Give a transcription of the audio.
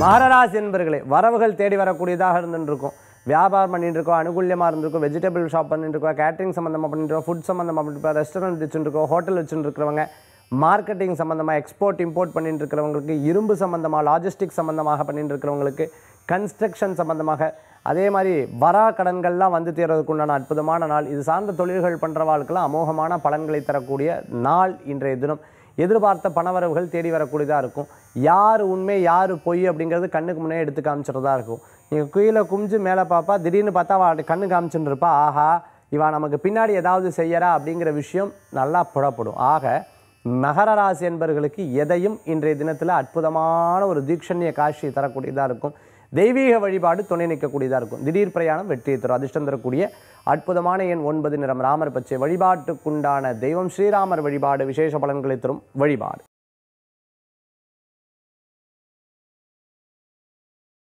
மகராசி என்பர்களே வரவுகள் தேடி வரக்கூடியதாக இருந்துருக்கும் வியாபாரம் பண்ணிட்டு இருக்கோம் அனுகூல்யமாக இருந்திருக்கும் வெஜிடபிள் ஷாப் பண்ணிட்டு இருக்கோம் கேட்டரிங் சம்மந்தமாக பண்ணிட்டு இருக்கோம் ஃபுட் சம்மந்தமாக பண்ணிட்டு இருக்கோம் ரெஸ்டாரண்ட் வச்சுட்டு இருக்கோம் ஹோட்டல் வச்சுட்டு இருக்கிறவங்க மார்க்கெட்டிங் சம்மந்தமாக எக்ஸ்போர்ட் இம்போர்ட் பண்ணிட்டு இருக்கிறவங்களுக்கு இரும்பு சம்மந்தமாக லாஜிஸ்டிக் சம்மந்தமாக பண்ணிட்டு இருக்கிறவங்களுக்கு கன்ஸ்ட்ரக்ஷன் சம்மந்தமாக அதே மாதிரி வரா கடன்கள்லாம் வந்து தீர்றதுக்கு உண்டான அற்புதமான நாள் இது சார்ந்த தொழில்கள் பண்ணுறவாளுக்கெல்லாம் அமோகமான பலன்களை தரக்கூடிய நாள் இன்றைய தினம் எதிர்பார்த்த பணவரவுகள் தேடி வரக்கூடியதாக இருக்கும் யார் உண்மை யார் பொய் அப்படிங்கிறது கண்ணுக்கு முன்னே எடுத்து காமிச்சிடுறதா இருக்கும் நீங்கள் கீழே குமிஞ்சு மேலே பார்ப்பா திடீர்னு பார்த்தா அவள் கண்ணு காமிச்சுன்னு இருப்பா ஆஹா இவா நமக்கு பின்னாடி ஏதாவது செய்யறா அப்படிங்கிற விஷயம் நல்லா புறப்படும் ஆக மகர ராசி என்பவர்களுக்கு எதையும் இன்றைய தினத்தில் அற்புதமான ஒரு தீட்சண்ய காட்சி தரக்கூடியதாக இருக்கும் தெய்வீக வழிபாடு துணை நிற்கக்கூடியதாக இருக்கும் திடீர் பிரயாணம் வெற்றியை தரும் அதிர்ஷ்டம் தரக்கூடிய அற்புதமான எண் ஒன்பது நிறம் ராமர் பச்சை வழிபாட்டுக்குண்டான தெய்வம் ஸ்ரீராமர் வழிபாடு விசேஷ பலன்களை தரும் வழிபாடு